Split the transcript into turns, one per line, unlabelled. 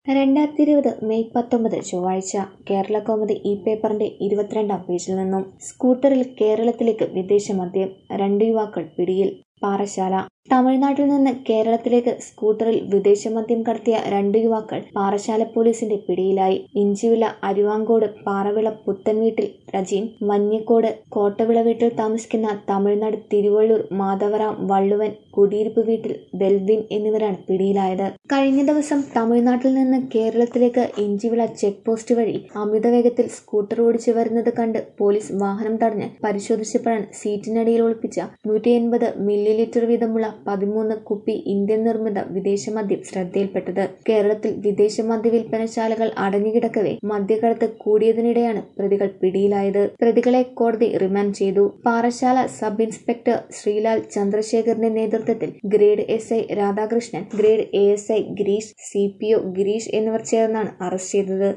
രണ്ടായിരത്തി ഇരുപത് മെയ് പത്തൊമ്പത് ചൊവ്വാഴ്ച കേരള കൗമുദി ഈ പേപ്പറിന്റെ ഇരുപത്തിരണ്ടാം പേജിൽ നിന്നും സ്കൂട്ടറിൽ കേരളത്തിലേക്ക് വിദേശ മദ്യം രണ്ട് യുവാക്കൾ പിടിയിൽ പാറശാല തമിഴ്നാട്ടിൽ നിന്ന് കേരളത്തിലേക്ക് സ്കൂട്ടറിൽ വിദേശ മദ്യം കടത്തിയ രണ്ട് യുവാക്കൾ പാറശാല പോലീസിന്റെ പിടിയിലായി ഇഞ്ചിവില അരുവാങ്കോട് പാറവിള പുത്തൻവീട്ടിൽ രജീൻ മഞ്ഞക്കോട് കോട്ടവിള വീട്ടിൽ താമസിക്കുന്ന തമിഴ്നാട് തിരുവള്ളൂർ മാധവറാം വള്ളുവൻ കുടിയിരിപ്പ് വീട്ടിൽ ബെൽവിൻ എന്നിവരാണ് പിടിയിലായത് കഴിഞ്ഞ ദിവസം തമിഴ്നാട്ടിൽ നിന്ന് കേരളത്തിലേക്ക് ഇഞ്ചിവിള ചെക്ക് പോസ്റ്റ് വഴി അമിത വേഗത്തിൽ സ്കൂട്ടർ ഓടിച്ചു വരുന്നത് കണ്ട് പോലീസ് വാഹനം തടഞ്ഞ് പരിശോധിച്ചപ്പോഴാണ് സീറ്റിനടിയിൽ ഒളിപ്പിച്ച നൂറ്റി എൺപത് മില്ലി ലിറ്റർ വീതമുള്ള പതിമൂന്ന് കുപ്പി ഇന്ത്യൻ നിർമ്മിത വിദേശ മദ്യം ശ്രദ്ധയിൽപ്പെട്ടത് കേരളത്തിൽ വിദേശ മദ്യ വിൽപ്പനശാലകൾ അടഞ്ഞുകിടക്കവേ മദ്യക്കടത്ത് കൂടിയതിനിടെയാണ് പ്രതികൾ പിടിയിലായത് പ്രതികളെ കോടതി റിമാൻഡ് ചെയ്തു പാറശാല സബ് ഇൻസ്പെക്ടർ ശ്രീലാൽ ചന്ദ്രശേഖറിന്റെ നേതൃത്വത്തിൽ grade S I Radhakrishnan grade A S I Girish C P O Girish എന്നിവർ ചേർന്നാണ് അറസ്റ്റ് ചെയ്തത്